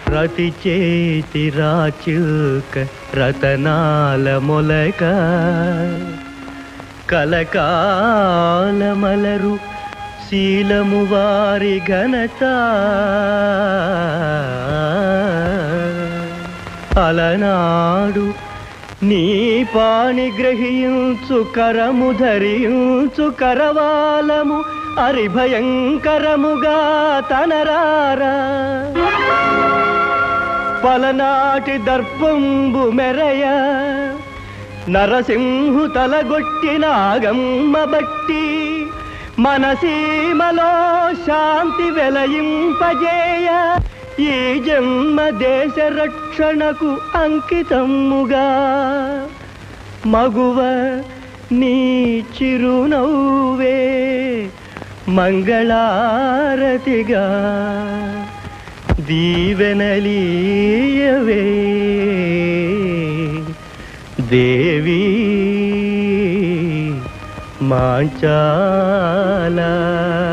రతి చేతి రాచుక రతనాల మొలక కలకాలమలరు శీలము వారి ఘనత అలనాడు నీ పాణి గ్రహించు కరము ధరించు కరవాలము అరిభయంకరముగా తనరారా పలనాటి దర్పంబు మెరయ నరసింహు తలగొట్టిన ఆగమ్మ బట్టి మనసీమలో శాంతి వెలయింపజేయ ఈ జన్మ దేశ రక్షణకు అంకితముగా మగువ నీ చిరునవ్వే మంగళారతిగా దీవెనలీయవే దేవి మాంచాల